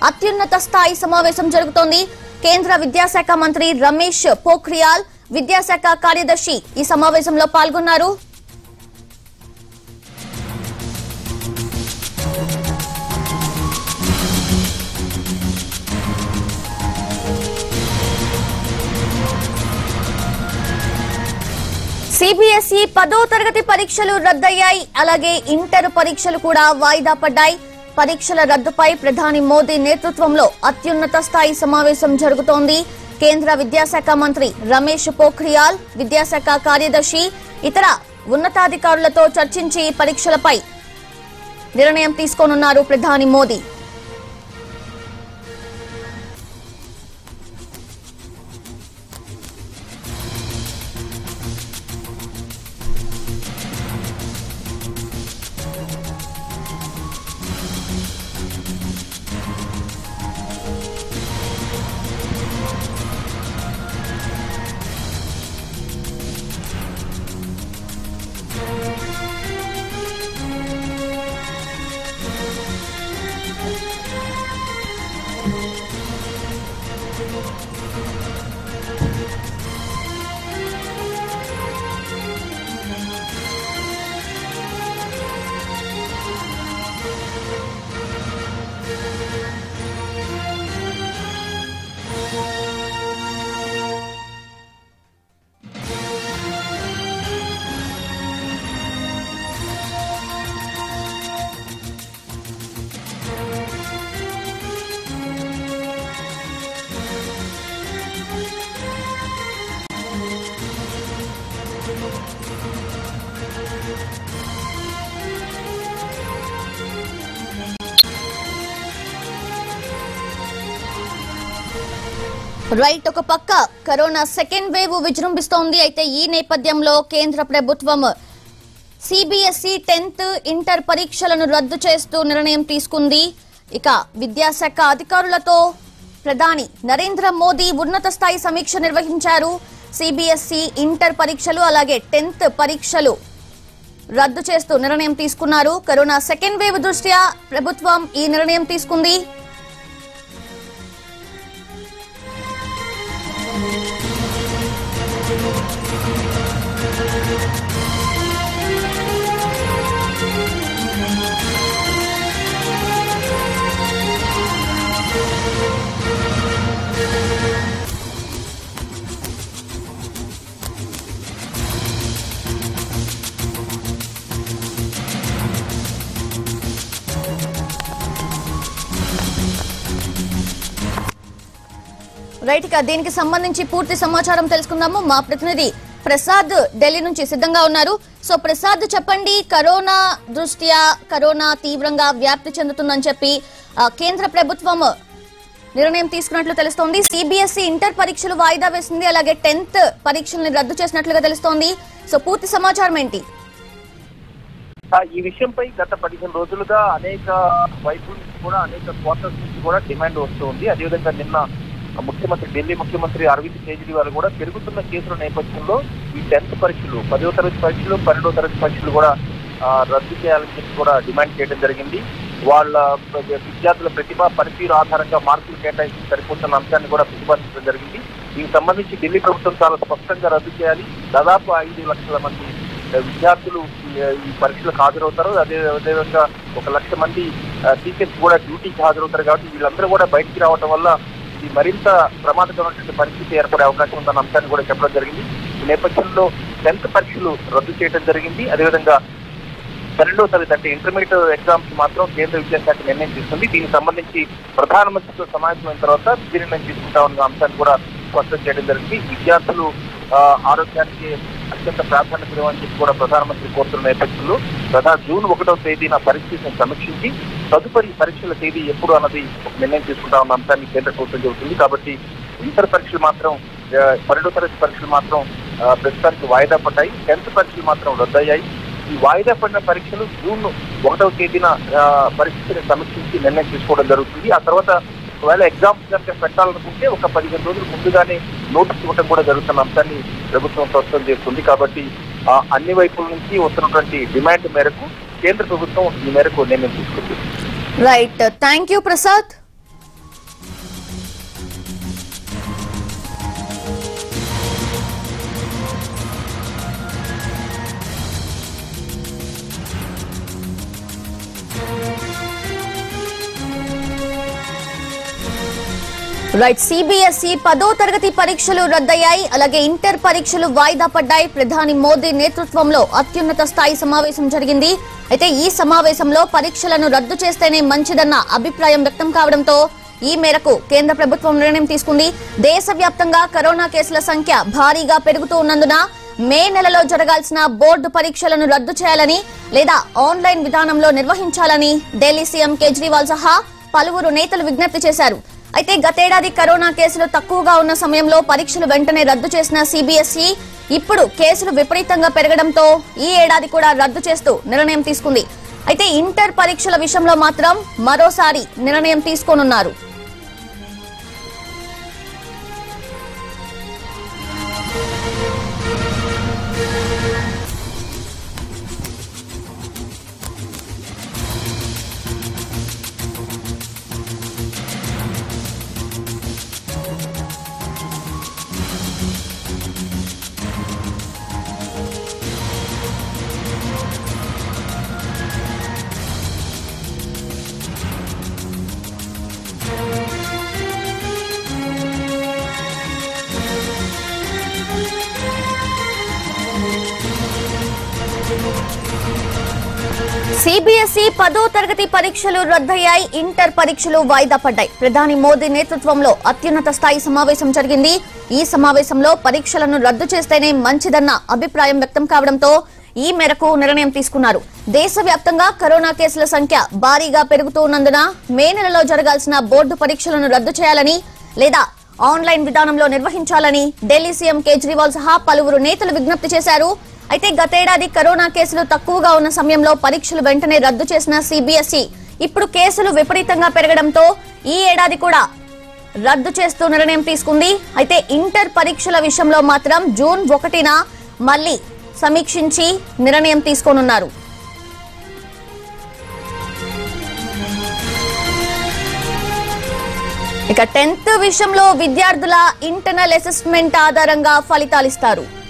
అత్యున్నత స్థాయి సమావేశం జరుగుతోంది కేంద్ర విద్యాశాఖ మంత్రి రమేష్ పోఖ్రియాల్ విద్యాశాఖ కార్యదర్శి ఈ సమావేశంలో పాల్గొన్నారు సిబిఎస్ఈ పదో తరగతి పరీక్షలు రద్దయ్యాయి అలాగే ఇంటర్ పరీక్షలు కూడా వాయిదా పడ్డాయి పరీక్షల రద్దుపై ప్రధాని మోదీ నేతృత్వంలో అత్యున్నత స్థాయి సమావేశం జరుగుతోంది కేంద్ర విద్యాశాఖ మంత్రి రమేష్ పోఖ్రియాల్ విద్యాశాఖ కార్యదర్శి ఇతర ఉన్నతాధికారులతో చర్చించి పరీక్షలపై నిర్ణయం తీసుకోనున్నారు ప్రధాని మోదీ రైట్ ఒక పక్క కరోనా సెకండ్ వేవ్ విజృంభిస్తోంది అయితే ఈ నేపథ్యంలో కేంద్ర ప్రభుత్వం సిబిఎస్ఈ టెన్త్ ఇంటర్ పరీక్షలను రద్దు చేస్తూ నిర్ణయం తీసుకుంది ఇక విద్యాశాఖ అధికారులతో ప్రధాని నరేంద్ర మోదీ ఉన్నత స్థాయి సమీక్ష నిర్వహించారు సిబిఎస్ఈ ఇంటర్ పరీక్షలు అలాగే టెన్త్ పరీక్షలు రద్దు చేస్తూ నిర్ణయం తీసుకున్నారు కరోనా సెకండ్ వేవ్ దృష్ట్యా ప్రభుత్వం ఈ నిర్ణయం తీసుకుంది రైట్ ఇక దీనికి సంబంధించి పూర్తి సమాచారం తెలుసుకుందాము మా ప్రతినిధి ప్రసాద్ ఢిల్లీ నుంచి సిద్ధంగా ఉన్నారు సో ప్రసాద్ చెప్పండి కరోనా దృష్ట్యా కరోనా తీవ్రంగా వ్యాప్తి చెందుతుందని చెప్పి ఆ, కేంద్ర ప్రభుత్వం నిర్ణయం తీసుకున్నట్లు తెలుస్తోంది సిబిఎస్ఈ ఇంటర్ పరీక్షలు వాయిదా వేసింది అలాగే టెన్త్ పరీక్షల్ని రద్దు చేసినట్లుగా తెలుస్తోంది సో పూర్తి సమాచారం ఏంటి ఆ, ఈ విషయంపై గత పదిహేను రోజులుగా అనేక వైపుల నుంచి కూడా అనేక క్వార్టర్స్ నుంచి కూడా డిమాండ్ వస్తుంది అదేవిధంగా నిన్న ముఖ్యమంత్రి ఢిల్లీ ముఖ్యమంత్రి అరవింద్ కేజ్రీవాల్ కూడా పెరుగుతున్న కేసుల నేపథ్యంలో ఈ టెన్త్ పరీక్షలు పదవ తరగతి పరీక్షలు పన్నెండవ తరగతి పరీక్షలు కూడా ఆ, రద్దు చేయాలని చెప్పి కూడా డిమాండ్ చేయడం జరిగింది వాళ్ళ విద్యార్థుల ప్రతిభ పనితీరు ఆధారంగా మార్కులు కేటాయించి సరిపోతున్న అంశాన్ని కూడా ప్రతిపాదించడం జరిగింది దీనికి సంబంధించి ఢిల్లీ ప్రభుత్వం చాలా స్పష్టంగా రద్దు చేయాలి దాదాపు ఐదు లక్షల మంది విద్యార్థులు ఈ- ఈ పరీక్షలకు హాజరవుతారు అదే అదేవిధంగా ఒక లక్ష మంది టీచర్స్ కూడా డ్యూటీకి హాజరవుతారు కాబట్టి వీళ్ళందరూ కూడా బయటికి రావడం వల్ల ఇది మరింత ప్రమాదకరమైనటువంటి పరిస్థితి ఏర్పడే అవకాశం ఉందన్న అంశాన్ని కూడా చెప్పడం జరిగింది ఈ నేపథ్యంలో టెన్త్ పరీక్షలు రద్దు చేయడం జరిగింది అదేవిధంగా పన్నెండవ తరగతి అంటే ఇంటర్మీడియట్ ఎగ్జామ్స్ మాత్రం కేంద్ర విద్యాశాఖ నిర్ణయం తీసుకుంది దీనికి సంబంధించి ప్రధానమంత్రితో సమావేశమైన తర్వాత తుది నిర్ణయం తీసుకుంటామన్న అంశాన్ని కూడా స్పష్టం చేయడం జరిగింది విద్యార్థులు ఆ, ఆరోగ్యానికి అత్యంత ప్రాధాన్యత ఇవ్వని చెప్పి కూడా ప్రధానమంత్రి కోరుతున్న నేపథ్యంలో ప్రధాన జూన్ ఒకటవ తేదీన పరిస్థితిని సమీక్షించి తదుపరి పరీక్షల తేదీ ఎప్పుడు అన్నది ఒక నిర్ణయం తీసుకుంటామన్న అంశాన్ని కేంద్ర ప్రభుత్వం చెబుతుంది కాబట్టి ఇంటర్ పరీక్షలు మాత్రం ఆ, పన్నెండవ తరగతి పరీక్షలు మాత్రం ఆ, ప్రస్తుతానికి వాయిదా పడ్డాయి టెన్త్ పరీక్షలు మాత్రం రద్దయ్యాయి ఈ వాయిదా పడిన పరీక్షలు జూన్ ఒకటవ తేదీన ఆ, పరిస్థితిని సమీక్షించి నిర్ణయం తీసుకోవడం జరుగుతుంది ఆ తర్వాత ఒకవేళ ఎగ్జామ్స్ కనుక పెట్టాలనుకుంటే ఒక పదిహేను రోజులు ముందుగానే నోటీస్ ఇవ్వడం కూడా జరుగుతున్న అంశాన్ని ప్రభుత్వం స్పష్టం చేస్తుంది కాబట్టి ఆ, అన్ని వైపుల నుంచి వస్తున్నటువంటి డిమాండ్ మేరకు కేంద్ర ప్రభుత్వం ఈ మేరకు నిర్ణయం తీసుకుంది right thank you Prasad right CBSE పదో తరగతి పరీక్షలు రద్దయ్యాయి అలాగే ఇంటర్ పరీక్షలు వాయిదా పడ్డాయి ప్రధాని మోదీ నేతృత్వంలో అత్యున్నత స్థాయి సమావేశం జరిగింది అయితే ఈ సమావేశంలో పరీక్షలను రద్దు చేస్తేనే మంచిదన్న అభిప్రాయం వ్యక్తం కావడంతో ఈ మేరకు కేంద్ర ప్రభుత్వం నిర్ణయం తీసుకుంది దేశవ్యాప్తంగా కరోనా కేసుల సంఖ్య భారీగా పెరుగుతూ ఉన్నందున మే నెలలో జరగాల్సిన బోర్డు పరీక్షలను రద్దు చేయాలని లేదా ఆన్లైన్ విధానంలో నిర్వహించాలని ఢిల్లీ సీఎం కేజ్రీవాల్ సహా పలువురు నేతలు విజ్ఞప్తి చేశారు అయితే గతేడాది కరోనా కేసులు తక్కువగా ఉన్న సమయంలో పరీక్షలు వెంటనే రద్దు చేసిన సిబిఎస్ఈ ఇప్పుడు కేసులు విపరీతంగా పెరగడంతో ఈ ఏడాది కూడా రద్దు చేస్తూ నిర్ణయం తీసుకుంది అయితే ఇంటర్ పరీక్షల విషయంలో మాత్రం మరోసారి నిర్ణయం తీసుకోనున్నారు సిబిఎస్ఈ పదో తరగతి పరీక్షలు రద్దయ్యాయి ఇంటర్ పరీక్షలు వాయిదా పడ్డాయి ప్రధాని మోదీ నేతృత్వంలో అత్యున్నత స్థాయి సమావేశం జరిగింది ఈ సమావేశంలో పరీక్షలను రద్దు చేస్తేనే మంచిదన్న అభిప్రాయం వ్యక్తం కావడంతో ఈ మేరకు నిర్ణయం తీసుకున్నారు దేశవ్యాప్తంగా కరోనా కేసుల సంఖ్య భారీగా పెరుగుతూ ఉన్నందున మే నెలలో జరగాల్సిన బోర్డు పరీక్షలను రద్దు చేయాలని లేదా ఆన్లైన్ విధానంలో నిర్వహించాలని ఢిల్లీ సీఎం కేజ్రీవాల్ సహా పలువురు నేతలు విజ్ఞప్తి చేశారు అయితే గతేడాది కరోనా కేసులు తక్కువగా ఉన్న సమయంలో పరీక్షలు వెంటనే రద్దు చేసిన సిబిఎస్ఈ ఇప్పుడు కేసులు విపరీతంగా పెరగడంతో ఈ ఏడాది కూడా రద్దు చేస్తూ నిర్ణయం తీసుకుంది అయితే ఇంటర్ పరీక్షల విషయంలో మాత్రం జూన్ ఒకటిన మళ్ళీ సమీక్షించి నిర్ణయం తీసుకోనున్నారు ఇక టెన్త్ విషయంలో విద్యార్థుల ఇంటర్నల్ అసెస్మెంట్ ఆధారంగా ఫలితాలు ఇస్తారు